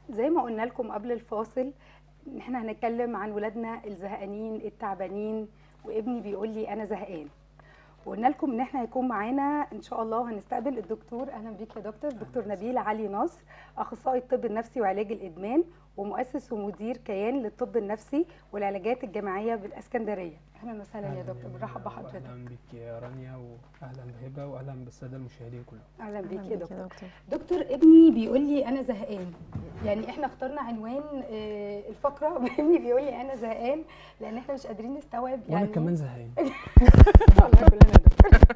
زي ما قلنا لكم قبل الفاصل ان احنا هنتكلم عن ولادنا الزهقانين التعبانين وابني بيقول لي انا زهقان وقلنا لكم ان احنا هيكون معانا ان شاء الله هنستقبل الدكتور اهلا بيك يا دكتور دكتور نبيل علي نصر اخصائي الطب النفسي وعلاج الادمان ومؤسس ومدير كيان للطب النفسي والعلاجات الجماعيه بالاسكندريه اهلا وسهلا يا دكتور بنرحب بحضرتك اهلا بيك يا رانيا واهلا بهبه واهلا بالساده المشاهدين كلهم اهلا بيك أهلاً يا بيك دكتور دكتور دكتور ابني بيقول لي انا زهقان يعني احنا اخترنا عنوان آه، الفقره ابني بيقول لي انا زهقان لان احنا مش قادرين نستوعب وانا يعني كمان زهقان والله كلنا دكتور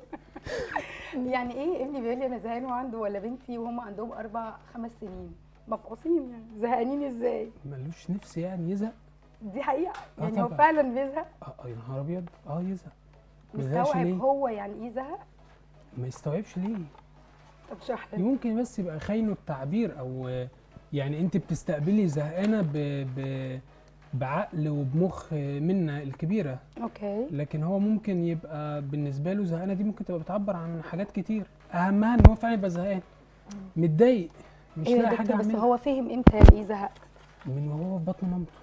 يعني ايه ابني بيقول لي انا زهقان وعنده ولا بنتي وهم عندهم اربع خمس سنين مفعوصين يعني زهقانين ازاي ملوش نفس يعني يزهق دي حقيقه آه يعني هو طبعاً. فعلا بيزهق اه يا نهار ابيض اه يزهق ما يزهقش مستوعب ليه هو يعني ايه زهق ما يستوعبش ليه طب اشرح لنا ممكن بس يبقى خاينه التعبير او آه، يعني انت بتستقبلي زهقانه ب... ب... بعقل وبمخ منا الكبيره اوكي لكن هو ممكن يبقى بالنسبه له زهقانه دي ممكن تبقى بتعبر عن حاجات كتير اهمها ان هو فعلا يبقى زهقان متضايق مش ايه يا لاقي حاجه دكتور بس اعملها هو فهم امتى يعني ايه زهق من وهو في بطن مامته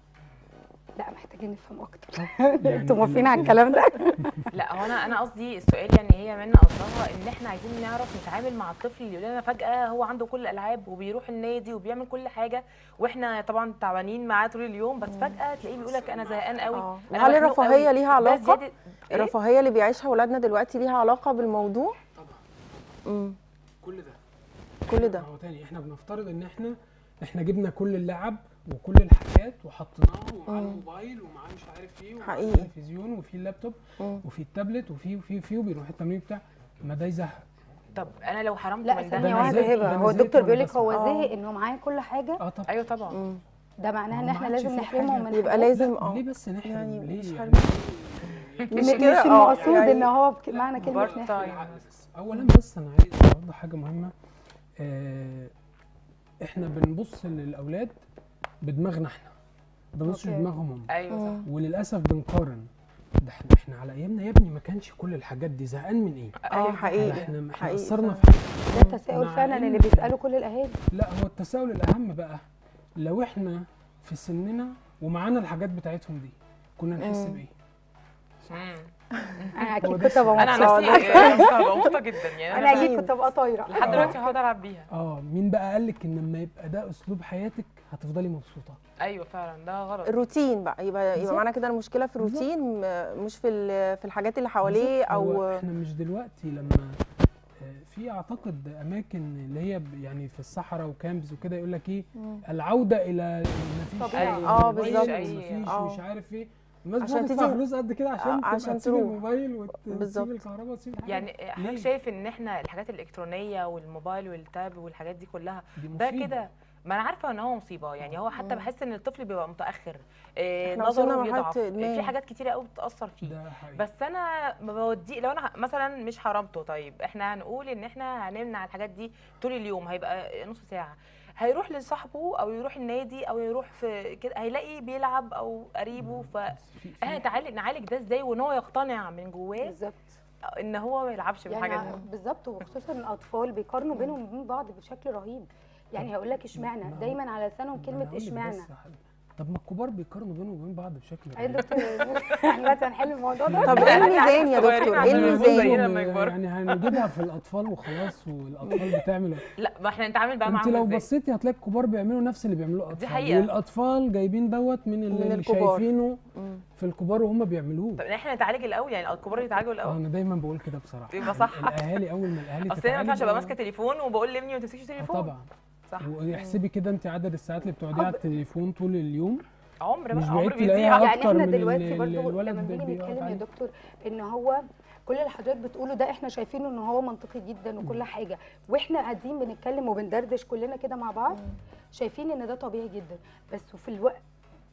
لا محتاجين نفهم اكتر يعني انتوا موافقين على ال- الكلام ده لا هو انا انا قصدي السؤال يعني هي منا قصدها ان احنا عايزين نعرف نتعامل مع الطفل اللي يقول لنا فجاه هو عنده كل الالعاب وبيروح النادي وبيعمل كل حاجه واحنا طبعا تعبانين معاه طول اليوم بس فجاه تلاقيه بيقول لك انا زهقان قوي اه أنا وهل مخنوق الرفاهيه قوي. ليها ده علاقه زيادة- إيه؟ الرفاهيه اللي بيعيشها اولادنا دلوقتي ليها علاقه بالموضوع امم كل ده كل ده ما هو تاني احنا بنفترض ان احنا احنا جبنا كل اللعب وكل الحاجات وحطيناها ومعاه مم. الموبايل ومعاه مش عارف ايه ومعاه حقيقي. التلفزيون وفي اللابتوب مم. وفي التابلت وفي وفي وفي وبيروح التمرين بتاع ما ده يزهق طب انا لو حرمت لا من ده ثانية أنا واحدة زهقت- ده هبة أنا هو زهقت الدكتور وأنا بيقول لك هو بسمع. زهق ان هو معاه كل حاجة اه طبعا ايوه طبعا مم. ده معناها ان ما احنا عادش لازم في نحرمه حاجة. من يبقى حاجات؟ لازم لا، اه ليه بس نحرم يعني ليه مش يعني حرم. مش مش كده، مش اه، المقصود يعني- ان هو بك- معنى كلمة بارت نحرم تايم. بالعكس. اولا بس انا عايز اوضح حاجه مهمه آه احنا بنبص للاولاد بدماغنا احنا ما بنبصش أوكي. بدماغهم هم ايوه صح مم. وللاسف بنقارن ده احنا احنا على ايامنا يا ابني ما كانش كل الحاجات دي زهقان من ايه اه أيوة. ده حقيقي احنا احنا حقيقي قصرنا فعلا. في حاجه ده تساؤل مع فعلا إن- اللي بيسأله كل الاهالي لا هو التساؤل الاهم بقى لو احنا في سننا ومعانا الحاجات بتاعتهم دي كنا نحس مم. بايه مم. انا هو اكيد ده كنت ابقى انا عن مبسوطة نفسي هبقى مبسوطه جدا يعني انا انا اكيد كنت ابقى طايرة لحد دلوقتي هقعد العب بيها اه مين بقى قال لك ان لما يبقى ده اسلوب حياتك هتفضلي مبسوطه ايوه فعلا ده غلط الروتين بقى يبقى يبقى بالظبط. معنى كده المشكله في بالظبط. الروتين م- مش في ال- في الحاجات اللي حواليه بالظبط. او هو احنا مش دلوقتي لما آه، في اعتقد اماكن اللي هي ب- يعني في الصحراء وكامبز وكده يقول لك ايه مم. العوده الى مفيش طبيعة. أي آه، موبايل بالظبط. ومفيش آه. مش عارف ايه الناس عشان بتدفع تيجي- فلوس قد كده عشان آه، تبقى عشان تسيب تروح. الموبايل وت- بالظبط. وتسيب الكهرباء وتسيب الحاجة. يعني ليه؟ حضرتك شايف ان احنا الحاجات الالكترونيه والموبايل والتاب والحاجات دي كلها دي ده مصيبة. كده ما انا عارفه ان هو مصيبه يعني هو حتى مم. بحس ان الطفل بيبقى متاخر إيه إحنا وصلنا نظره لمرحلة بيضعف إدمان. في حاجات كتيره قوي بتاثر فيه ده حقيقي بس انا ما بودي لو انا ه- مثلا مش حرمته طيب احنا هنقول ان احنا هنمنع الحاجات دي طول اليوم هيبقى نص ساعه هيروح لصاحبه او يروح النادي او يروح في كده هيلاقي بيلعب او قريبه ف بس في- في- احنا نتعالج نعالج ده ازاي وان هو يقتنع من جواه بالظبط ان هو ما يلعبش بالحاجات يعني دي بالظبط وخصوصا الاطفال بيقارنوا بينهم وبين بعض بشكل رهيب يعني هقول لك اشمعنى ما هو- دايما على لسانهم ما أنا كلمة هقول لك اشمعنى بس حاجة. طب ما الكبار بيقارنوا بينهم وبين بعض بشكل اي غريب. دكتور احنا دلوقتي هنحل الموضوع ده طب ايه الميزان يا دكتور ايه عشان نبص الميزان زينا لما يكبروا. يعني هنجيبها في الاطفال وخلاص والاطفال بتعمل لا ما احنا نتعامل بقى انت معاهم لو ازاي بصيتي هتلاقي الكبار بيعملوا نفس اللي بيعملوه الاطفال حقيقة. والاطفال جايبين دوت من اللي, من اللي الكبار. شايفينه مم. في الكبار وهم بيعملوه طب احنا نتعالج الاول يعني الكبار يتعالجوا اه الاول انا دايما بقول كده بصراحه يبقى صح. الاهالي اول ما الاهالي اصل انا ما ينفعش تتعالج، ابقى آه، ماسكه تليفون وبقول لابني ما تمسكش آه تليفون طبعا صح واحسبي كده انت عدد الساعات اللي بتقعديها على التليفون طول اليوم عمر مش بقى بعيد عمر تلاقيها بيضيع أكتر يعني احنا من ال- دلوقتي ال- برضو الولد لما اللي بنيجي بيقعد نتكلم يا عليه. دكتور ان هو كل اللي حضرتك بتقوله ده احنا شايفينه ان هو منطقي جدا وكل حاجه واحنا قاعدين بنتكلم وبندردش كلنا كده مع بعض شايفين ان ده طبيعي جدا بس في الوقت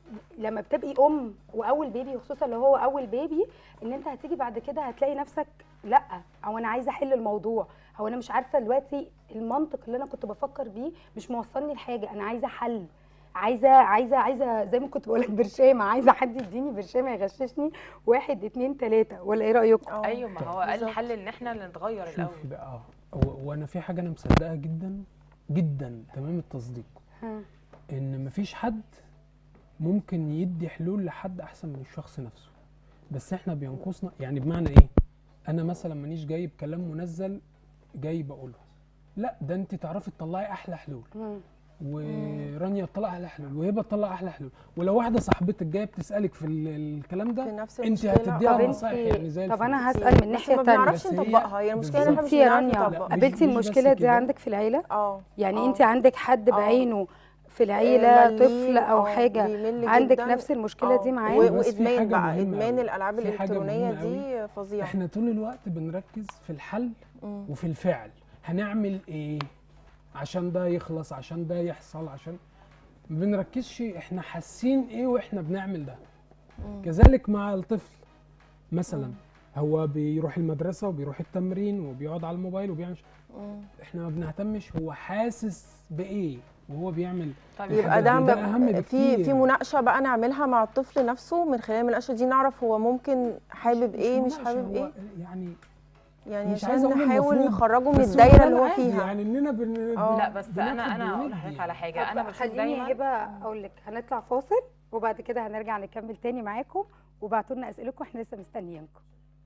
لما بتبقي ام واول بيبي خصوصا لو هو اول بيبي ان انت هتيجي بعد كده هتلاقي نفسك لا او انا عايزه احل الموضوع هو انا مش عارفه دلوقتي المنطق اللي انا كنت بفكر بيه مش موصلني لحاجه انا عايزه حل عايزه عايزه عايزه زي ما كنت بقول لك برشامه عايزه حد يديني برشامه يغششني واحد اتنين تلاته ولا ايه رايكم؟ اه ايوه ما هو قال بالظبط. الحل ان احنا اللي نتغير الاول شوفي بقى اه و- وانا في حاجه انا مصدقها جدا جدا تمام التصديق مم. ان مفيش حد ممكن يدي حلول لحد احسن من الشخص نفسه بس احنا بينقصنا يعني بمعنى ايه انا مثلا مانيش جايب كلام منزل جاي بقوله لا ده انت تعرفي تطلعي احلى حلول مم. ورانيا تطلع احلى حلول وهبه تطلع احلى حلول ولو واحده صاحبتك جايه بتسالك في ال- الكلام في ده نفس انت المشكله طب هتديها انت نصايح يعني زي طب الفل. انا كتير. هسال من بس الناحيه ما الثانيه بنعرفش بس هي- نطبقها هي المشكله ان احنا انت مش يا بنعرف رانيا نطبق مش- قابلتي مش بس المشكله دي كده. عندك في العيله اه يعني آه. انت عندك حد آه. بعينه في العيله مليء، طفل او آه، حاجه بيمل عندك جداً. نفس المشكله آه. دي معاه و- بس في وادمان حاجة بقى مهمة ادمان أوي. الالعاب في حاجة الالكترونيه مهمة دي فظيعه احنا طول الوقت بنركز في الحل مم. وفي الفعل هنعمل ايه عشان ده يخلص عشان ده يحصل عشان ما بنركزش احنا حاسين ايه واحنا بنعمل ده مم. كذلك مع الطفل مثلا هو بيروح المدرسه وبيروح التمرين وبيقعد على الموبايل وبيعمل ش- مم. احنا ما بنهتمش هو حاسس بايه وهو بيعمل طيب يبقى الحاجات ده, دي، ده أهم م- في بكتير. في مناقشه بقى نعملها مع الطفل نفسه من خلال المناقشه دي نعرف هو ممكن حابب ايه مش مناقشة، حابب هو ايه يعني يعني مش عايز عشان اقول نحاول المفروض، نخرجه من بس الدايره ده اللي هو العادي، فيها يعني اننا بن... آه. لا بس بناخد انا انا اقول وندي لحضرتك على يعني. حاجه انا طب بشوف خليني دايما هبه اقول لك هنطلع فاصل وبعد كده هنرجع نكمل تاني معاكم وبعتوا لنا اسئلتكم احنا لسه مستنيينكم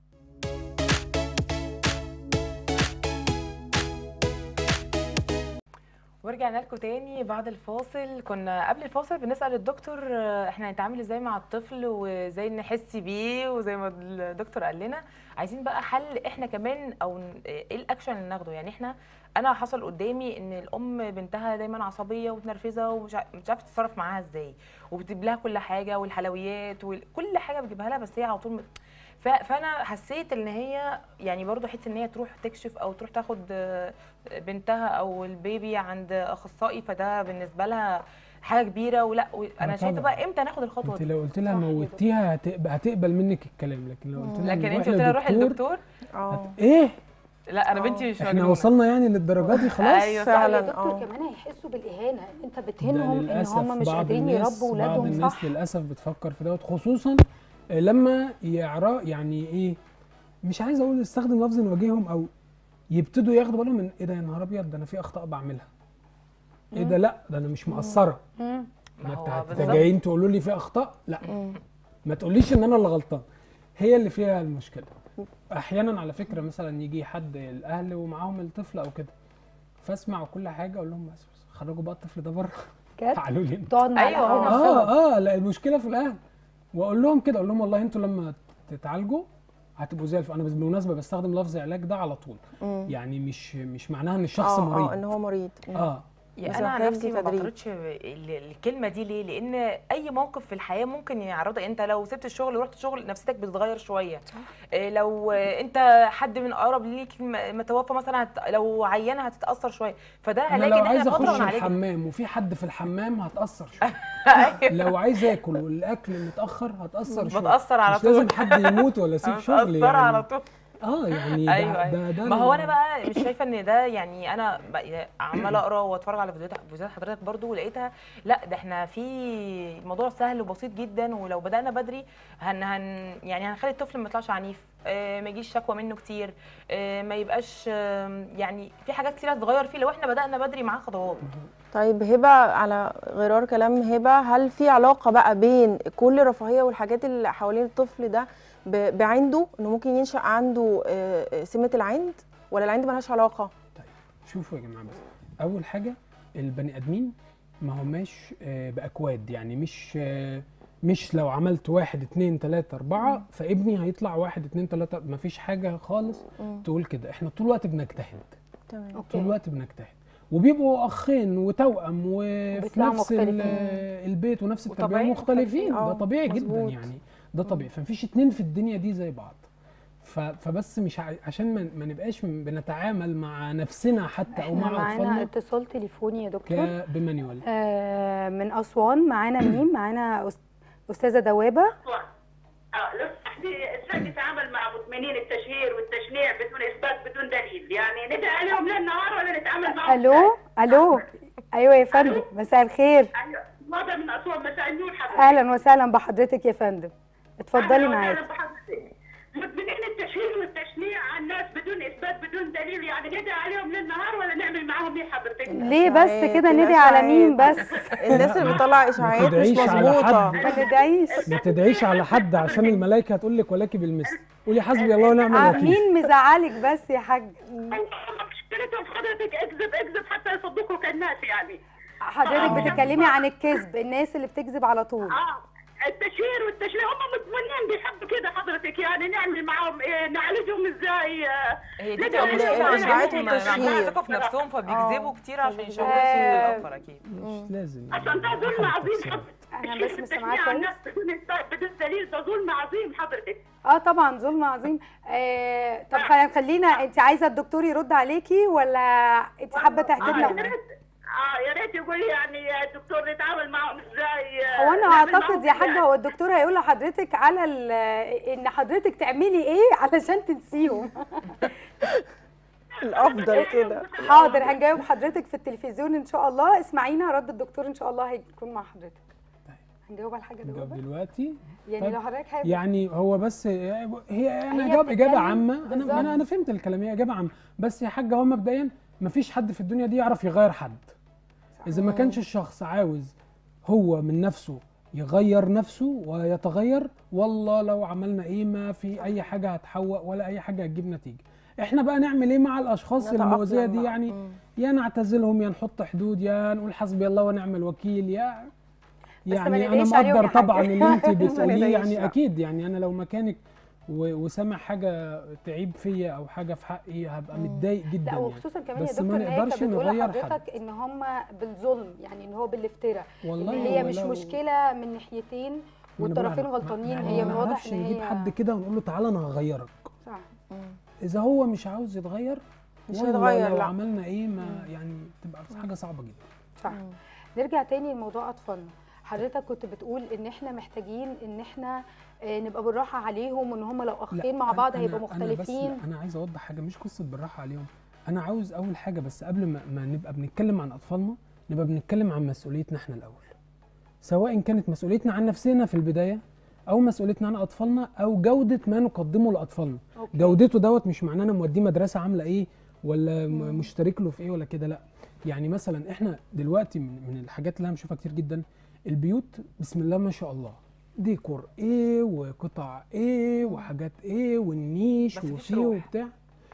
ورجعنا لكم تاني بعد الفاصل كنا قبل الفاصل بنسأل الدكتور آه، احنا هنتعامل ازاي مع الطفل وازاي نحس بيه وزي ما الدكتور قال لنا عايزين بقى حل احنا كمان او ن- ايه الاكشن اللي ناخده يعني احنا انا حصل قدامي ان الام بنتها دايما عصبيه ومتنرفزه ومش ع- مش عارفه تتصرف معاها ازاي وبتجيب لها كل حاجه والحلويات وكل حاجه بتجيبها لها بس هي على طول مت- ف- فانا حسيت ان هي يعني برضو حته ان هي تروح تكشف او تروح تاخد آه، بنتها او البيبي عند اخصائي فده بالنسبه لها حاجه كبيره ولا انا آه شايفه طبعاً. بقى امتى ناخد الخطوه انت دي لو قلت لها صح كده. موتيها هتقبل, هتقبل منك الكلام لكن لو قلت لها لكن نروح انت قلت لها روحي لدكتور، للدكتور اه هت... ايه لا انا آه. بنتي مش احنا مجنونه وصلنا يعني للدرجه دي خلاص أيوة. فعلا يا دكتور اه كمان هيحسوا بالاهانه ان انت ده بتهينهم ان للاسف هم مش بعض قادرين الناس يربوا بعض ولادهم الناس صح للاسف بتفكر في دوت خصوصا لما يعرف يعني ايه مش عايز اقول استخدم لفظ نواجههم او يبتدوا ياخدوا بالهم من ايه ده يا نهار ابيض ده انا في اخطاء بعملها ايه ده لا ده انا مش مقصره مم. ما ما هو انت بالظبط. جايين تقولوا لي في اخطاء لا مم. ما تقوليش ان انا اللي غلطان هي اللي فيها المشكله احيانا على فكره مثلا يجي حد الاهل ومعاهم الطفل او كده فاسمع كل حاجه اقول لهم بس بس خرجوا بقى الطفل ده بره كده تعالوا لي انتوا تقعد مع أيوة، الأهل هو نفسهم. اه اه لا المشكله في الاهل واقول لهم كده اقول لهم والله انتوا لما تتعالجوا هتبقوا زي الف... انا بالمناسبه بستخدم لفظ علاج ده على طول مم. يعني مش مش معناها ان الشخص اه مريض اه ان هو مريض مم. اه بس يا انا عن محتاج نفسي ما تدريب. بعترضش ال- الكلمه دي ليه لان اي موقف في الحياه ممكن يعرضك انت لو سبت الشغل ورحت الشغل نفسيتك بتتغير شويه إيه لو آه، انت حد من اقرب ليك م- متوفى مثلا هت... لو عيانه هتتاثر شويه فده انا علاج لو ان عايز احنا فتره اخش ونعالجها الحمام وفي حد في الحمام هتاثر شويه أيوة. لو عايز اكل والاكل متاخر هتاثر شويه بتاثر على مش لازم طول حد يموت ولا اسيب شغلي متاثره على يعني طول اه يعني ده ايوه ده, ايوه ده ما هو ال- انا بقى مش شايفه ان ده يعني انا بقى عماله اقرا واتفرج على فيديوهات فيديوهات حضرتك برضو ولقيتها لا ده احنا في الموضوع سهل وبسيط جدا ولو بدانا بدري هن هن يعني هنخلي الطفل ما يطلعش عنيف آه، ما يجيش شكوى منه كتير آه، ما يبقاش آه، يعني في حاجات كتير هتتغير فيه لو احنا بدانا بدري معاه خطوات طيب هبه على غرار كلام هبه هل في علاقه بقى بين كل الرفاهيه والحاجات اللي حوالين الطفل ده ب- بعنده انه ممكن ينشا عنده آه، آه، سمه العند ولا العند ملهاش علاقه شوفوا يا جماعه بس اول حاجه البني ادمين ما هماش آه، باكواد يعني مش آه، مش لو عملت واحد اتنين تلاته اربعه فابني هيطلع واحد اتنين تلاته ما فيش حاجه خالص مم. تقول كده احنا طول الوقت بنجتهد تمام طول اوكي الوقت بنجتهد وبيبقوا اخين وتوأم وفي وبيطلعوا نفس ال- مختلفين. البيت ونفس التربيه وطبيعي مختلفين مختلفين، ده آه، طبيعي جدا مظبوط. يعني ده طبيعي فمفيش اتنين في الدنيا دي زي بعض ف- فبس مش ع- عشان ما- ما نبقاش م- بنتعامل مع نفسنا حتى او احنا مع معانا اطفالنا اتصال تليفوني يا دكتور ك- بمانيوال آه من اسوان معانا مين معانا أس- استاذه دوابه اه لو تحدي- ازاي نتعامل مع مدمنين التشهير والتشنيع بدون اثبات بدون دليل يعني ندعي عليهم ليل نهار ولا نتعامل معهم الو الو ايوه يا فندم مساء الخير ايوه وضع من اسوان مساء النور حضرتك اهلا وسهلا بحضرتك يا فندم اتفضلي أهلاً معاك وسهلاً بحضرتك. مدمنين التشهير والتشنيع على الناس بدون اثبات بدون دليل يعني ندعي عليهم ليل نهار ولا نعمل معاهم ايه حضرتك حضرتك ليه بس إشاعات، كده ندعي على مين الإشاعات. بس الناس اللي بتطلع اشاعات مش تدعيش على مظبوطه حد. ما ندعيش ما تدعيش على حد عشان الملائكه هتقول لك ولك بالمثل قولي حسبي الله ونعم آه، الوكيل مين مزعلك بس يا حاج مشكلتهم حضرتك اكذب اكذب حتى يصدقوك الناس يعني حضرتك بتتكلمي عن الكذب الناس اللي بتكذب على طول اه التشهير والتشهير هم متمنين بيحبوا كده حضرتك يعني نعمل معاهم ايه نعالجهم ازاي آه، هي دي ندعي بتبقى عليهم مشكله الإشاعات عندهم، والتشهير. عندهم ثقه في نفسهم فبيكذبوا كتير عشان يشوهوا آه. اسمهم اكتر اكيد مش لازم عشان ده ظلم حد عظيم تفسير. حضرتك أنا التشهير بس والتشنيع مسامعاك على كويس؟ الناس بدون بدون دليل ده ظلم عظيم حضرتك اه طبعا ظلم عظيم آه طب خلينا خلينا انت عايزه الدكتور يرد عليكي ولا انت حابه تحكي اه يا لنا ريت اه يا ريت يقول لي يعني الدكتور نتعامل معاهم ازاي آه، هو انا نعمل اعتقد معاهم يا حاجه إزاي. هو الدكتور هيقول لحضرتك على ال- ان حضرتك تعملي ايه علشان تنسيهم الافضل كده حاضر هنجاوب حضرتك في التلفزيون ان شاء الله اسمعينا رد الدكتور ان شاء الله هيكون مع حضرتك هنجاوب على حاجه نجاوب دلوقتي دلوقتي يعني طيب. لو حضرتك حابب يعني هو بس هي انا هي جاوب اجابه بتتكلم عامه انا بالظبط. انا انا فهمت الكلام هي اجابه عامه بس يا حاجه هو مبدئيا ما فيش حد في الدنيا دي يعرف يغير حد اذا ما كانش الشخص عاوز هو من نفسه يغير نفسه ويتغير والله لو عملنا ايه ما في اي حاجه هتحوق ولا اي حاجه هتجيب نتيجه احنا بقى نعمل ايه مع الاشخاص نتأقلم المؤذيه دي بقى. يعني مم. يا نعتزلهم يا نحط حدود يا نقول حسبي الله ونعم الوكيل يا ما يعني انا ندعيش عليهم مقدر يا حاج. طبعا اللي انت ما بتقوليه ندعيش، يعني آه. اكيد يعني انا لو مكانك و- وسامع حاجه تعيب فيا او حاجه في حقي هبقى متضايق جدا لا يعني وخصوصا كمان يا بس ما دكتور ان هي نقدرش كانت بتقول نغير لحضرتك ان هم بالظلم يعني ان هو بالافتراء والله ان هي هو مش لو- مشكله من ناحيتين ما أنا والطرفين بقول لك، غلطانين ما- هي ما من واضح نعرفش ان نجيب هي حد كده ونقول له تعالى انا هغيرك صح اذا هو مش عاوز يتغير مش والله هيتغير، لو لا. عملنا ايه ما يعني تبقى حاجه صعبه جدا صح نرجع تاني لموضوع اطفالنا حضرتك كنت بتقول ان احنا محتاجين ان احنا آه، نبقى بالراحه عليهم وان هم لو لا، اخين مع أنا- بعض أنا- هيبقوا أنا بس مختلفين لا، انا عايز اوضح حاجه مش قصه بالراحه عليهم انا عاوز اول حاجه بس قبل ما, ما نبقى بنتكلم عن اطفالنا نبقى بنتكلم عن مسؤوليتنا احنا الاول سواء كانت مسؤوليتنا عن نفسنا في البدايه او مسؤوليتنا عن اطفالنا او جوده ما نقدمه لاطفالنا أوكي. جودته دوت مش معناه انا موديه مدرسه عامله ايه ولا م- مشترك له في ايه ولا كده لا يعني مثلا احنا دلوقتي من, من الحاجات اللي انا بشوفها كتير جدا البيوت بسم الله ما شاء الله ديكور ايه وقطع ايه وحاجات ايه والنيش بس مفيش وفيه روح. وبتاع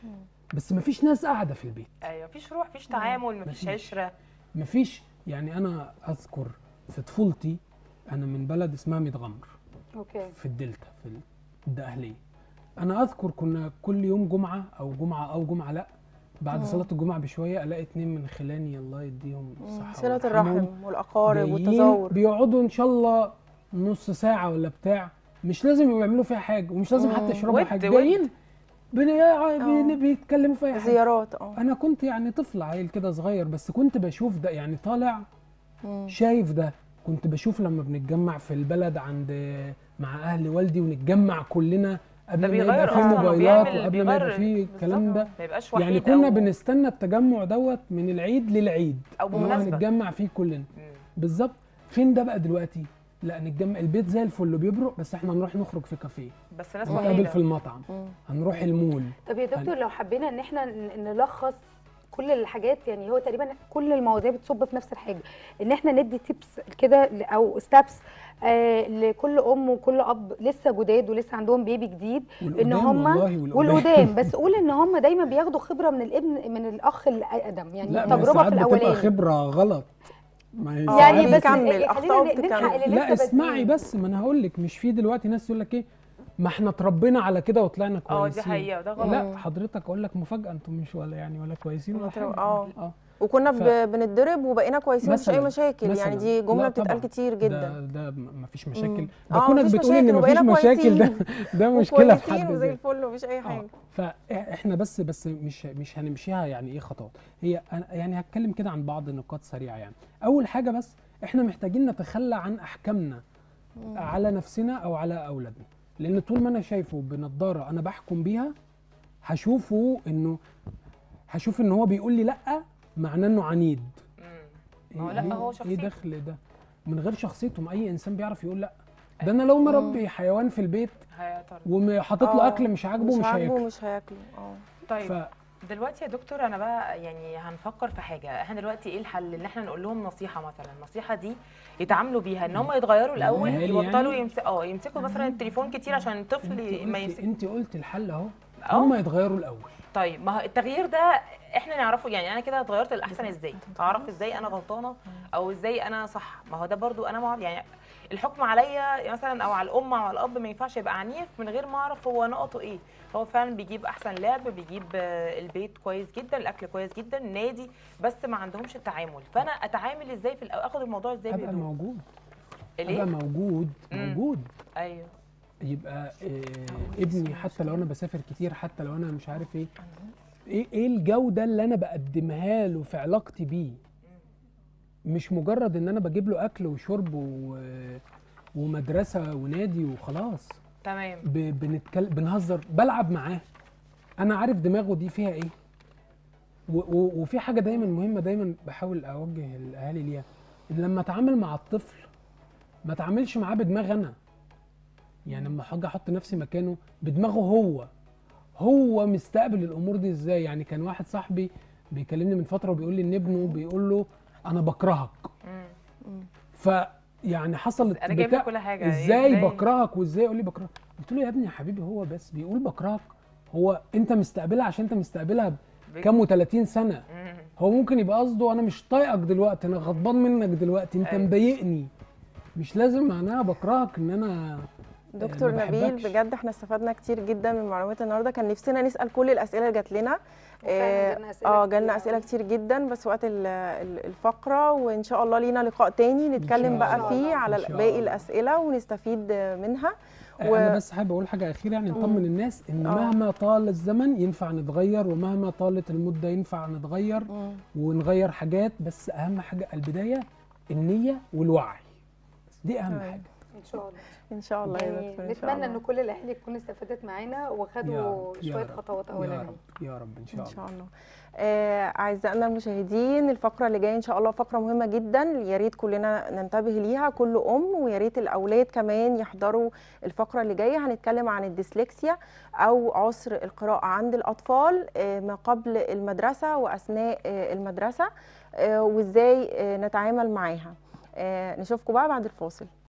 بس مفيش ناس قاعده في البيت ايوه مفيش روح مفيش تعامل مفيش مفيش. عشره مفيش يعني انا اذكر في طفولتي انا من بلد اسمها ميتغمر اوكي في الدلتا في الدقهلية انا اذكر كنا كل يوم جمعه او جمعه او جمعه لا بعد صلاه الجمعه بشويه الاقي اتنين من خلاني الله يديهم الصحه صله ويرحمهم، الرحم والاقارب جايين والتزاور بيقعدوا ان شاء الله نص ساعه ولا بتاع مش لازم يبقوا يعملوا فيها حاجه ومش لازم حتى يشربوا ود- حاجه ود. جايين بن- بن- بيتكلموا في اي حاجه زيارات اه انا كنت يعني طفل عيل كده صغير بس كنت بشوف ده يعني طالع شايف ده كنت بشوف لما بنتجمع في البلد عند مع اهل والدي ونتجمع كلنا قبل ده ما يبقى بيغير في أصلاً موبايلات وبيعمل- وقبل ما يبقى بيغير- في الكلام بالظبط. ده ما يبقاش وحيد يعني كنا أو- بنستنى التجمع دوت من العيد للعيد أو اللي هو بمناسبة. هنتجمع فيه كلنا مم. بالظبط فين ده بقى دلوقتي لا نتجمع البيت زي الفل وبيبرق بس احنا نروح نخرج في كافيه بس ناس نتقابل قليله في المطعم هنروح المول طب يا دكتور لو حبينا ان احنا ن- نلخص كل الحاجات يعني هو تقريبا كل المواضيع بتصب في نفس الحاجه ان احنا ندي تيبس كده ل- او ستابس آه لكل ام وكل اب لسه جداد ولسه عندهم بيبي جديد ان والقدام هم والله والقدام. والقدام بس قول ان هم دايما بياخدوا خبره من الابن من الاخ الاقدم يعني لا ما هي تجربه ساعات في بتبقى الاولاني خبره غلط ما هي آه، يعني ساعات بس بتكمل، إيه، أخطاء خلينا بتكمل. نلحق اللي لسه لا اسمعي بادئين. بس ما انا هقول لك مش في دلوقتي ناس يقول لك ايه ما احنا اتربينا على كده وطلعنا اه كويسين دي حقيقه وده غلط لا حضرتك اقول لك مفاجاه انتم مش ولا يعني ولا كويسين ولا حاجه اه اه وكنا ف- ب- بنتضرب وبقينا كويسين مفيش اي مثلاً- مشاكل يعني مثلاً. دي جمله لا بتتقال طبعاً. كتير ده جدا ده م- مفيش مشاكل مم. ده آه، كونك مفيش بتقول ان مشاكل مفيش وبقينا مشاكل ده كويسين. ده مشكله في وكويسين حد وزي ذاته الفل ومفيش اي حاجه فاحنا بس بس مش مش هنمشيها يعني ايه خطوات هي أنا يعني هتكلم كده عن بعض النقاط سريعه يعني اول حاجه بس احنا محتاجين نتخلى عن احكامنا على نفسنا او على اولادنا لان طول ما انا شايفه بنضاره انا بحكم بيها هشوفه انه هشوف ان هو بيقول لي لا معناه انه عنيد ما هو لا، ليه- هو ايه شخصيته. دخل ده من غير شخصيته ما اي انسان بيعرف يقول لا ده انا لو مربي حيوان في البيت هيعترض وحاطط له آه، اكل مش عاجبه مش مش عاجبه هياكل مش هياكله اه طيب دلوقتي يا دكتور انا بقى يعني هنفكر في حاجه احنا دلوقتي ايه الحل ان احنا نقول لهم نصيحه مثلا النصيحه دي يتعاملوا بيها ان هم يتغيروا الاول الأهالي يبطلوا يعني؟ يمس... اه يمسكوا مثلا التليفون كتير عشان الطفل ما انت يمسك قلت, انت قلت الحل اهو أهو. هم يتغيروا الاول طيب ما هو التغيير ده احنا نعرفه يعني انا كده اتغيرت للاحسن ازاي اعرف ازاي انا غلطانه او ازاي انا صح ما هو ده برضو انا مع يعني الحكم عليا مثلا او على الام او على الاب ما ينفعش يبقى عنيف من غير ما اعرف هو نقطه ايه هو فعلا بيجيب احسن لعب بيجيب آه، البيت كويس جدا الاكل كويس جدا نادي بس ما عندهمش التعامل فانا اتعامل ازاي في الأول اخد الموضوع ازاي ابقى بهدوء موجود ابقى ليه موجود مم. موجود ايوه يبقى آه ابني حتى لو انا بسافر كتير حتى لو انا مش عارف ايه ايه ايه الجوده اللي انا بقدمها له في علاقتي بيه مش مجرد ان انا بجيب له اكل وشرب و... ومدرسه ونادي وخلاص تمام ب... بنتكلم بنهزر بلعب معاه انا عارف دماغه دي فيها ايه و... و... وفي حاجه دايما مهمه دايما بحاول اوجه الاهالي ليها ان لما اتعامل مع الطفل ما اتعاملش معاه بدماغ انا يعني لما حاجه احط نفسي مكانه بدماغه هو هو مستقبل الامور دي ازاي يعني كان واحد صاحبي بيكلمني من فتره وبيقول لي ان ابنه بيقول له انا بكرهك مم. ف يعني حصلت انا جايب بتاع- لك كل حاجه ازاي بكرهك وازاي يقول لي بكرهك قلت له يا ابني يا حبيبي هو بس بيقول بكرهك هو انت مستقبلها عشان انت مستقبلها بكام و30 سنه مم. هو ممكن يبقى قصده انا مش طايقك دلوقتي انا غضبان منك دلوقتي انت أيوة. مضايقني مش لازم معناها بكرهك ان انا دكتور ما نبيل بحبكش. بجد احنا استفدنا كتير جدا من معلومات النهارده كان نفسنا نسال كل الاسئله اللي جات لنا وفعلاً اه جالنا أسئلة آه، كتير جالنا أوي. اسئله كتير جدا بس وقت ال- ال- الفقره وان شاء الله لينا لقاء تاني نتكلم شاء بقى الله. فيه إن على شاء باقي الله. الاسئله ونستفيد منها و... و- انا بس حابب اقول حاجه اخيره يعني نطمن الناس ان آه. مهما طال الزمن ينفع نتغير ومهما طالت المده ينفع نتغير مم. ونغير حاجات بس اهم حاجه البدايه النيه والوعي دي اهم تمام. حاجه ان شاء الله ان شاء الله يا يعني دكتور ان شاء نتمنى الله ان كل الاهالي تكون استفادت معانا يا وخدوا رب، يا شويه رب، خطوات يا اولانيه رب يا رب ان شاء ان الله شاء الله آه، اعزائنا المشاهدين الفقره اللي جايه ان شاء الله فقره مهمه جدا يا ريت كلنا ننتبه ليها كل ام ويا ريت الاولاد كمان يحضروا الفقره اللي جايه هنتكلم عن الديسلكسيا او عسر القراءه عند الاطفال آه، ما قبل المدرسه واثناء آه، المدرسه آه، وازاي آه، نتعامل معاها آه، نشوفكم بقى بعد الفاصل